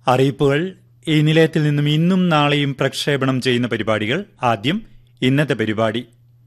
അറിയിപ്പുകൾ ഈ നിലയത്തിൽ നിന്നും ഇന്നും നാളെയും പ്രക്ഷേപണം ചെയ്യുന്ന പരിപാടികൾ ആദ്യം ഇന്നത്തെ പരിപാടി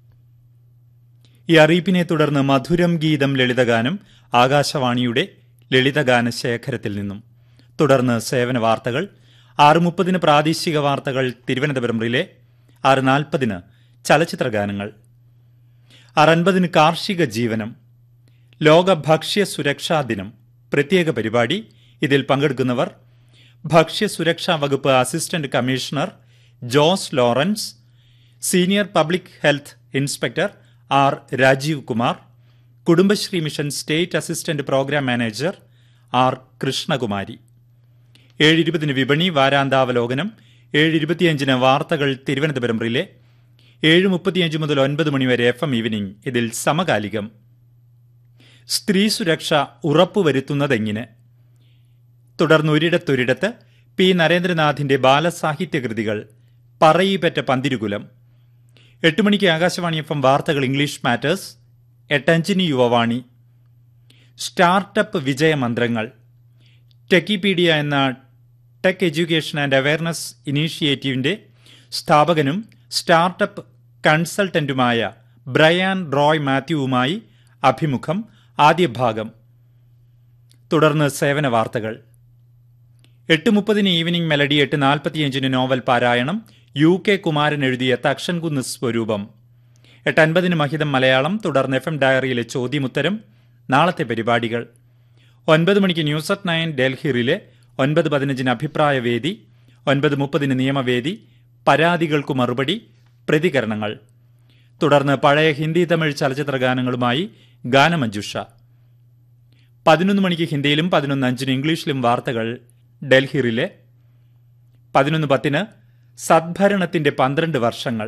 ഈ അറിയിപ്പിനെ തുടർന്ന് മധുരം ഗീതം ലളിതഗാനം ആകാശവാണിയുടെ ലളിതഗാന ശേഖരത്തിൽ നിന്നും തുടർന്ന് സേവന വാർത്തകൾ ആറ് മുപ്പതിന് പ്രാദേശിക വാർത്തകൾ തിരുവനന്തപുരം റിലേ ആറ് നാൽപ്പതിന് ചലച്ചിത്ര ഗാനങ്ങൾ ആറ് അൻപതിന് കാർഷിക ജീവനം ലോക ഭക്ഷ്യ സുരക്ഷാ ദിനം പ്രത്യേക പരിപാടി ഇതിൽ പങ്കെടുക്കുന്നവർ ഭക്ഷ്യ സുരക്ഷാ വകുപ്പ് assistant commissioner Jose Lawrence senior public health inspector R Rajeev Kumar Kudumbashree mission state assistant programme manager R Krishnakumari ഏഴ് ഇരുപതിന് വിപണി വാരാന്താവലോകനം ഏഴ് ഇരുപത്തിയഞ്ചിന് വാർത്തകൾ തിരുവനന്തപുരം റിലേ ഏഴ് മുപ്പത്തിയഞ്ച് മുതൽ ഒൻപത് മണിവരെ എഫ് എം ഈവനിംഗ് ഇതിൽ സമകാലികം സ്ത്രീ സുരക്ഷ ഉറപ്പുവരുത്തുന്നതെങ്ങനെ തുടർന്ന് ഒരിടത്തൊരിടത്ത് പി നരേന്ദ്രനാഥിന്റെ ബാലസാഹിത്യ കൃതികൾ പറയിപ്പറ്റ പന്തിരുകുലം എട്ട് മണിക്ക് ആകാശവാണി എഫ് എം വാർത്തകൾ ഇംഗ്ലീഷ് മാറ്റേഴ്സ് എട്ടഞ്ചിനി യുവവാണി സ്റ്റാർട്ടപ്പ് വിജയമന്ത്രങ്ങൾ ടെക്കിപീഡിയ എന്ന ടെക് എഡ്യൂക്കേഷൻ ആൻഡ് അവയർനെസ് ഇനീഷ്യേറ്റീവിന്റെ സ്ഥാപകനും സ്റ്റാർട്ടപ്പ് കൺസൾട്ടന്റുമായ ബ്രയാൻ റോയ് മാത്യുവുമായി അഭിമുഖം ആദ്യ ഭാഗം തുടർന്ന് സേവന വാർത്തകൾ എട്ട് മുപ്പതിന് ഈവനിംഗ് മെലഡി എട്ട് നാൽപ്പത്തിയഞ്ചിന് നോവൽ പാരായണം യു കെ കുമാരൻ എഴുതിയ തക്ഷൻകുന്ന് സ്വരൂപം എട്ട് അൻപതിന് മഹിതം മലയാളം തുടർന്ന് എഫ് എം ഡയറിയിലെ ചോദ്യമുത്തരം നാളത്തെ പരിപാടികൾ ഒൻപത് മണിക്ക് ന്യൂസ് അറ്റ് നയൻ ഡൽഹിയിലെ ഒൻപത് പതിനഞ്ചിന് അഭിപ്രായ വേദി ഒൻപത് മുപ്പതിന് നിയമവേദി പരാതികൾക്കു മറുപടി പ്രതികരണങ്ങൾ തുടർന്ന് പഴയ ഹിന്ദി തമിഴ് ചലച്ചിത്ര ഗാനങ്ങളുമായി ഗാനമഞ്ജുഷ പതിനൊന്ന് മണിക്ക് ഹിന്ദിയിലും പതിനൊന്ന് അഞ്ചിന് ഇംഗ്ലീഷിലും വാർത്തകൾ ഡൽഹിയിലെ പതിനൊന്ന് പത്തിന് സദ്ഭരണത്തിന്റെ പന്ത്രണ്ട് വർഷങ്ങൾ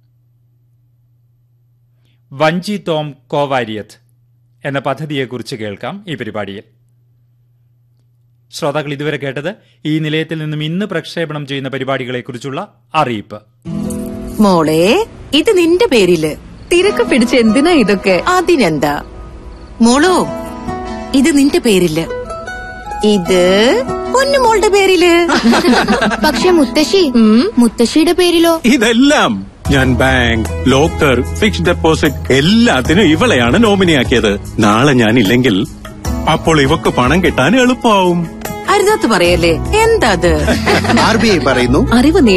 വഞ്ചി തോം കോവാരിയത്ത് എന്ന പദ്ധതിയെക്കുറിച്ച് കേൾക്കാം ഈ പരിപാടിയിൽ ശ്രോതാക്കൾ ഇതുവരെ കേട്ടത് ഈ നിലയത്തിൽ നിന്നും ഇന്ന് പ്രക്ഷേപണം ചെയ്യുന്ന പരിപാടികളെക്കുറിച്ചുള്ള അറിയിപ്പ് മോളെ ഇത് നിന്റെ പേരില് തിരക്ക് പിടിച്ച് എന്തിനാ ഇതൊക്കെ അതിനെന്താ മോളോ ഇത് നിന്റെ പേരില് ഇത് പൊന്നുമോളുടെ പേരില് പക്ഷെ മുത്തശ്ശി മുത്തശ്ശിയുടെ പേരിലോ ഇതെല്ലാം ഞാൻ ബാങ്ക് ലോക്കർ ഫിക്സ്ഡ് ഡെപ്പോസിറ്റ് എല്ലാത്തിനും ഇവളെയാണ് നോമിനിയാക്കിയത് നാളെ ഞാൻ ഇല്ലെങ്കിൽ അപ്പോൾ ഇവക്ക് പണം കിട്ടാൻ എളുപ്പമാവും അരുതാത്ത് പറയല്ലേ എന്താ അത് ആർ ബി ഐ പറയുന്നു അറിവ്